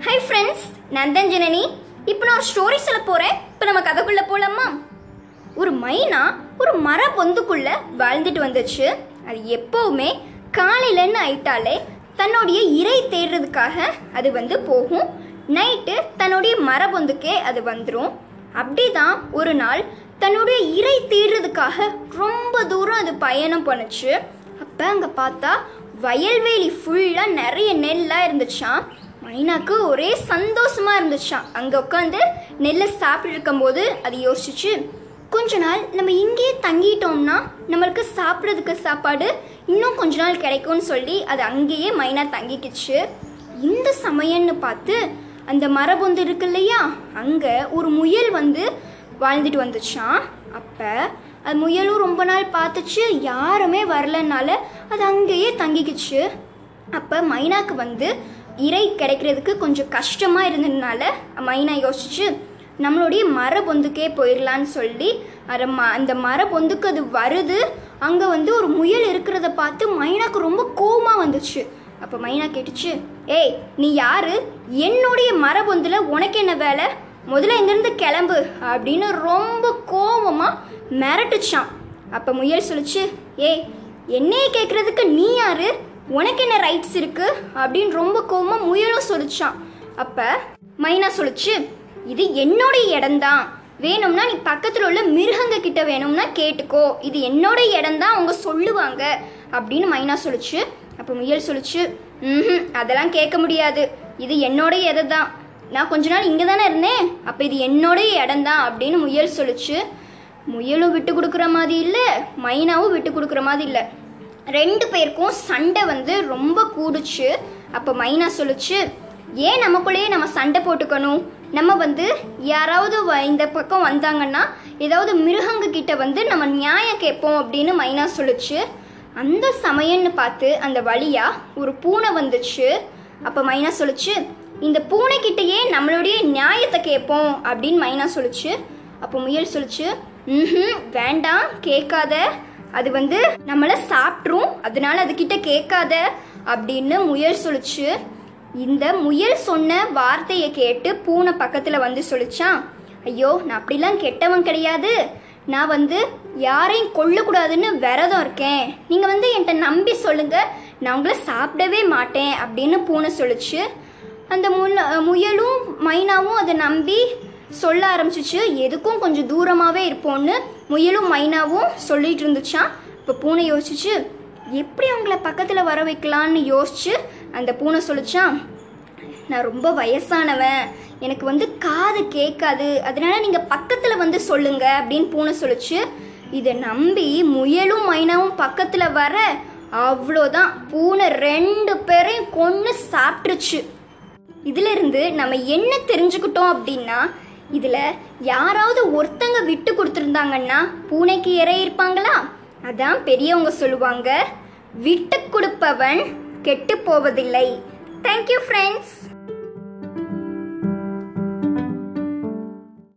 hi friends நான் தான் ஜனனி இப்போ நான் ஒரு ஸ்டோரி சொல்ல போகிறேன் இப்போ நம்ம கதைக்குள்ளே போகலாமா ஒரு மைனா ஒரு மர பொந்துக்குள்ள வாழ்ந்துட்டு வந்துச்சு அது எப்போவுமே காலையிலன்னு ஆயிட்டாலே தன்னுடைய இறை தேடுறதுக்காக அது வந்து போகும் நைட்டு தன்னுடைய மரபொந்துக்கே அது வந்துடும் அப்படிதான் ஒரு நாள் தன்னுடைய இறை தேடுறதுக்காக ரொம்ப தூரம் அது பயணம் பண்ணுச்சு அப்போ அங்கே பார்த்தா வயல்வெளி ஃபுல்லாக நிறைய நெல்லாக இருந்துச்சாம் மைனாக்கு ஒரே சந்தோஷமா இருந்துச்சாம் அங்கே உட்காந்து நெல்லை சாப்பிட்டு இருக்கும்போது அது யோசிச்சு கொஞ்ச நாள் நம்ம இங்கேயே தங்கிட்டோம்னா நம்மளுக்கு சாப்பிட்றதுக்கு சாப்பாடு இன்னும் கொஞ்ச நாள் கிடைக்கும்னு சொல்லி அது அங்கேயே மைனா தங்கிக்கிச்சு இந்த சமயம்னு பார்த்து அந்த மரபொந்து இருக்கு இல்லையா அங்கே ஒரு முயல் வந்து வாழ்ந்துட்டு வந்துச்சான் அப்போ அது முயலும் ரொம்ப நாள் பார்த்துச்சு யாருமே வரலனால அது அங்கேயே தங்கிக்கிச்சு அப்போ மைனாக்கு வந்து இறை கிடைக்கிறதுக்கு கொஞ்சம் கஷ்டமாக இருந்ததுனால மைனா யோசிச்சு நம்மளுடைய மரபொந்துக்கே போயிடலான்னு சொல்லி அதை ம அந்த மரபொந்துக்கு அது வருது அங்கே வந்து ஒரு முயல் இருக்கிறத பார்த்து மைனாக்கு ரொம்ப கோவமாக வந்துச்சு அப்போ மைனா கேட்டுச்சு ஏய் நீ யாரு என்னுடைய மரபொந்துல உனக்கு என்ன வேலை முதல்ல இங்கேருந்து கிளம்பு அப்படின்னு ரொம்ப கோவமாக மிரட்டுச்சான் அப்போ முயல் சொல்லுச்சு ஏய் என்னைய கேட்குறதுக்கு நீ யாரு உனக்கு என்ன ரைட்ஸ் இருக்கு அப்படின்னு ரொம்ப கோவமாக முயலும் சொல்லிச்சான் அப்போ மைனா சொல்லுச்சு இது என்னுடைய இடம்தான் வேணும்னா நீ பக்கத்தில் உள்ள மிருகங்க கிட்ட வேணும்னா கேட்டுக்கோ இது என்னோட இடம்தான் அவங்க சொல்லுவாங்க அப்படின்னு மைனா சொல்லுச்சு அப்போ முயல் சொல்லுச்சு ம் அதெல்லாம் கேட்க முடியாது இது என்னோட இடம் தான் நான் கொஞ்ச நாள் இங்கே தானே இருந்தேன் அப்போ இது என்னோடைய இடம்தான் அப்படின்னு முயல் சொல்லுச்சு முயலும் விட்டு கொடுக்குற மாதிரி இல்லை மைனாவும் விட்டு கொடுக்குற மாதிரி இல்லை ரெண்டு பேருக்கும் சண்டை வந்து ரொம்ப கூடுச்சு அப்போ மைனா சொல்லுச்சு ஏன் நமக்குள்ளேயே நம்ம சண்டை போட்டுக்கணும் நம்ம வந்து யாராவது வ- இந்த பக்கம் வந்தாங்கன்னா ஏதாவது மிருகங்க கிட்ட வந்து நம்ம நியாயம் கேட்போம் அப்படின்னு மைனா சொல்லுச்சு அந்த சமயம்னு பார்த்து அந்த வழியா ஒரு பூனை வந்துச்சு அப்போ மைனா சொல்லுச்சு இந்த பூனைக்கிட்டயே நம்மளுடைய நியாயத்தை கேட்போம் அப்படின்னு மைனா சொல்லுச்சு அப்போ முயல் சொல்லுச்சு ம் வேண்டாம் கேட்காத அது வந்து நம்மளை சாப்பிட்ரும் அதனால அதுகிட்ட கேட்காத அப்படின்னு முயல் சொல்லுச்சு இந்த முயல் சொன்ன வார்த்தையை கேட்டு பூனை பக்கத்தில் வந்து சொல்லிச்சான் ஐயோ நான் அப்படிலாம் கெட்டவன் கிடையாது நான் வந்து யாரையும் கொல்லக்கூடாதுன்னு விரதம் இருக்கேன் நீங்கள் வந்து என்கிட்ட நம்பி சொல்லுங்க நான் உங்களை சாப்பிடவே மாட்டேன் அப்படின்னு பூனை சொல்லுச்சு அந்த முல முயலும் மைனாவும் அதை நம்பி சொல்ல ஆரம்பிச்சிச்சு எதுக்கும் கொஞ்சம் தூரமாகவே இருப்போம்னு முயலும் மைனாவும் சொல்லிட்டு இருந்துச்சான் இப்போ பூனை யோசிச்சு எப்படி அவங்கள பக்கத்தில் வர வைக்கலான்னு யோசிச்சு அந்த பூனை சொல்லிச்சான் நான் ரொம்ப வயசானவன் எனக்கு வந்து காது கேட்காது அதனால நீங்கள் பக்கத்தில் வந்து சொல்லுங்க அப்படின்னு பூனை சொல்லுச்சு இதை நம்பி முயலும் மைனாவும் பக்கத்தில் வர அவ்வளோதான் பூனை ரெண்டு பேரையும் கொன்று சாப்பிட்டுருச்சு இதுல இருந்து நம்ம என்ன தெரிஞ்சுக்கிட்டோம் அப்படின்னா இதுல யாராவது ஒருத்தங்க விட்டு கொடுத்துருந்தாங்கன்னா பூனைக்கு இறை இருப்பாங்களா அதான் பெரியவங்க சொல்லுவாங்க விட்டு கொடுப்பவன் கெட்டு போவதில்லை தேங்க்யூ ஃப்ரெண்ட்ஸ்